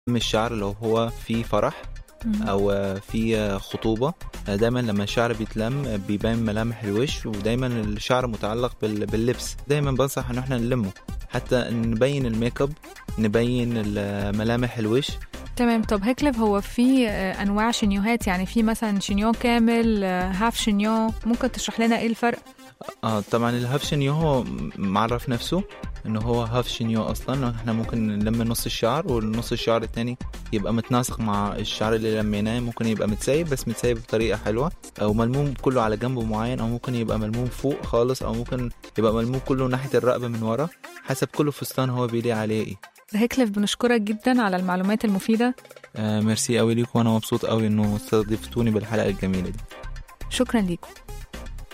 الشعر لو هو في فرح او في خطوبه دايما لما الشعر بيتلم بيبان ملامح الوش ودايما الشعر متعلق بال- باللبس دايما بنصح ان احنا نلمه حتى نبين الميك اب نبين ال- ملامح الوش تمام طب هيكليف هو في آه، انواع شنيوهات يعني في مثلا شنيو كامل آه، هاف شنيو ممكن تشرح لنا ايه الفرق اه طبعا الهاف شنيو هو معرف نفسه انه هو هاف شنيو اصلا احنا ممكن نلم نص الشعر والنص الشعر التاني يبقى متناسق مع الشعر اللي لميناه ممكن يبقى متسايب بس متسايب بطريقه حلوه او ملموم كله على جنب معين او ممكن يبقى ملموم فوق خالص او ممكن يبقى ملموم كله ناحيه الرقبه من ورا حسب كل فستان هو بيليق عليه ايه هيكليف بنشكرك جدا على المعلومات المفيدة آه ميرسي قوي ليكم وانا مبسوط قوي انه استضفتوني بالحلقه الجميله دي شكرا ليكم